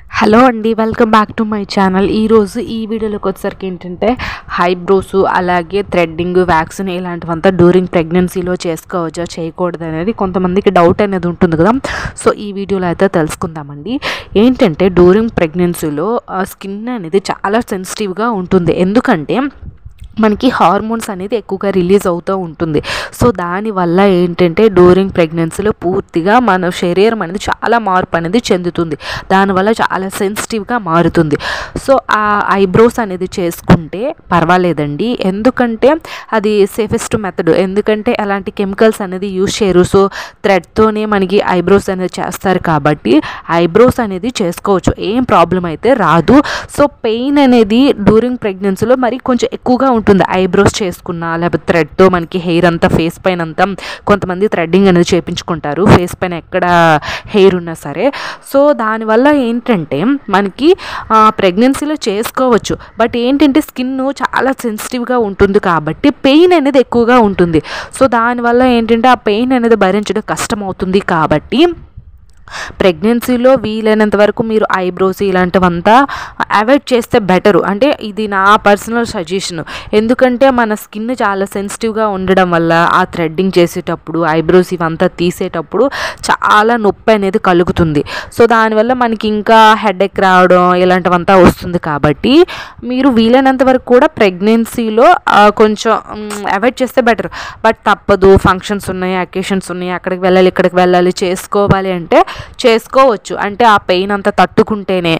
hello అండి welcome back to my channel ఈరోజు ఈ వీడియోలోకి వచ్చేసరికి ఏంటంటే హైబ్రోస్ అలాగే థ్రెడ్డింగ్ వ్యాక్సిన్ ఇలాంటివంతా డ్యూరింగ్ ప్రెగ్నెన్సీలో చేసుకోవచ్చా చేయకూడదు అనేది కొంతమందికి డౌట్ అనేది ఉంటుంది కదా సో ఈ వీడియోలో అయితే తెలుసుకుందామండి ఏంటంటే డ్యూరింగ్ ప్రెగ్నెన్సీలో స్కిన్ అనేది చాలా సెన్సిటివ్గా ఉంటుంది ఎందుకంటే మనకి హార్మోన్స్ అనేది ఎక్కువగా రిలీజ్ అవుతూ ఉంటుంది సో దానివల్ల ఏంటంటే డ్యూరింగ్ ప్రెగ్నెన్సీలో పూర్తిగా మన శరీరం అనేది చాలా మార్పు అనేది చెందుతుంది దానివల్ల చాలా సెన్సిటివ్గా మారుతుంది సో ఆ ఐబ్రోస్ అనేది చేసుకుంటే పర్వాలేదండి ఎందుకంటే అది సేఫెస్ట్ మెథడ్ ఎందుకంటే అలాంటి కెమికల్స్ అనేది యూజ్ చేయరు సో థ్రెడ్తోనే మనకి ఐబ్రోస్ అనేది చేస్తారు కాబట్టి ఐబ్రోస్ అనేది చేసుకోవచ్చు ఏం ప్రాబ్లం అయితే రాదు సో పెయిన్ అనేది డ్యూరింగ్ ప్రెగ్నెన్సీలో మరి కొంచెం ఎక్కువగా ఉంటుంది ఐబ్రోస్ చేసుకున్నా లేకపోతే థ్రెడ్తో మనకి హెయిర్ అంతా ఫేస్ పైన అంతా కొంతమంది థ్రెడ్డింగ్ అనేది చేయించుకుంటారు ఫేస్ పైన ఎక్కడ హెయిర్ ఉన్నా సరే సో దానివల్ల ఏంటంటే మనకి ప్రెగ్నెన్సీలో చేసుకోవచ్చు బట్ ఏంటంటే స్కిన్ చాలా సెన్సిటివ్గా ఉంటుంది కాబట్టి పెయిన్ అనేది ఎక్కువగా ఉంటుంది సో దానివల్ల ఏంటంటే ఆ పెయిన్ అనేది భరించడం కష్టం అవుతుంది కాబట్టి ప్రెగ్నెన్సీలో వీలైనంత వరకు మీరు ఐబ్రోస్ ఇలాంటివంతా అవాయిడ్ చేస్తే బెటరు అంటే ఇది నా పర్సనల్ సజెషన్ ఎందుకంటే మన స్కిన్ చాలా సెన్సిటివ్గా ఉండడం వల్ల ఆ థ్రెడ్డింగ్ చేసేటప్పుడు ఐబ్రోస్ ఇవంతా తీసేటప్పుడు చాలా నొప్పి అనేది కలుగుతుంది సో దానివల్ల మనకి ఇంకా హెడేక్ రావడం ఇలాంటివంతా వస్తుంది కాబట్టి మీరు వీలైనంత వరకు కూడా ప్రెగ్నెన్సీలో కొంచెం అవాయిడ్ చేస్తే బెటర్ బట్ తప్పదు ఫంక్షన్స్ ఉన్నాయి అకేషన్స్ ఉన్నాయి అక్కడికి వెళ్ళాలి ఇక్కడికి వెళ్ళాలి చేసుకోవాలి అంటే చేసుకోవచ్చు అంటే ఆ పెయిన్ అంతా తట్టుకుంటేనే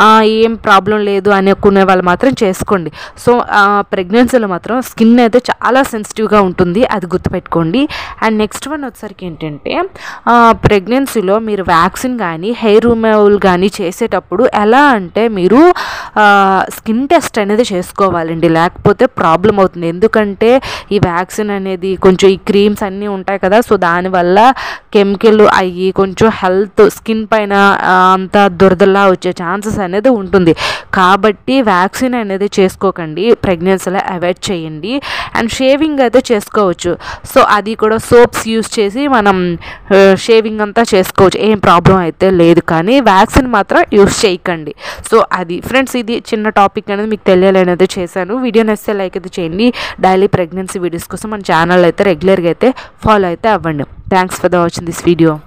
ఏం ప్రాబ్లం లేదు అనుకునే వాళ్ళు మాత్రం చేసుకోండి సో ప్రెగ్నెన్సీలో మాత్రం స్కిన్ అయితే చాలా సెన్సిటివ్గా ఉంటుంది అది గుర్తుపెట్టుకోండి అండ్ నెక్స్ట్ వన్ వచ్చేసరికి ఏంటంటే ప్రెగ్నెన్సీలో మీరు వ్యాక్సిన్ కానీ హెయిర్ రిమూవల్ కానీ చేసేటప్పుడు ఎలా అంటే మీరు స్కిన్ టెస్ట్ అనేది చేసుకోవాలండి లేకపోతే ప్రాబ్లం అవుతుంది ఎందుకంటే ఈ వ్యాక్సిన్ అనేది కొంచెం ఈ క్రీమ్స్ అన్నీ ఉంటాయి కదా సో దానివల్ల కెమికల్ అయ్యి కొంచెం హెల్త్ స్కిన్ పైన అంత దురదలా వచ్చే ఛాన్సెస్ అనేది ఉంటుంది కాబట్టి వ్యాక్సిన్ అనేది చేసుకోకండి ప్రెగ్నెన్సీలో అవాయిడ్ చేయండి అండ్ షేవింగ్ అయితే చేసుకోవచ్చు సో అది కూడా సోప్స్ యూస్ చేసి మనం షేవింగ్ అంతా చేసుకోవచ్చు ఏం ప్రాబ్లం అయితే లేదు కానీ వ్యాక్సిన్ మాత్రం యూస్ చేయకండి సో అది ఫ్రెండ్స్ ఇది చిన్న టాపిక్ అనేది మీకు తెలియాలనేది చేశాను వీడియో నచ్చితే లైక్ అయితే చేయండి డైలీ ప్రెగ్నెన్సీ వీడియోస్ కోసం మన ఛానల్ అయితే రెగ్యులర్గా అయితే ఫాలో అయితే అవ్వండి thanks for the watching this video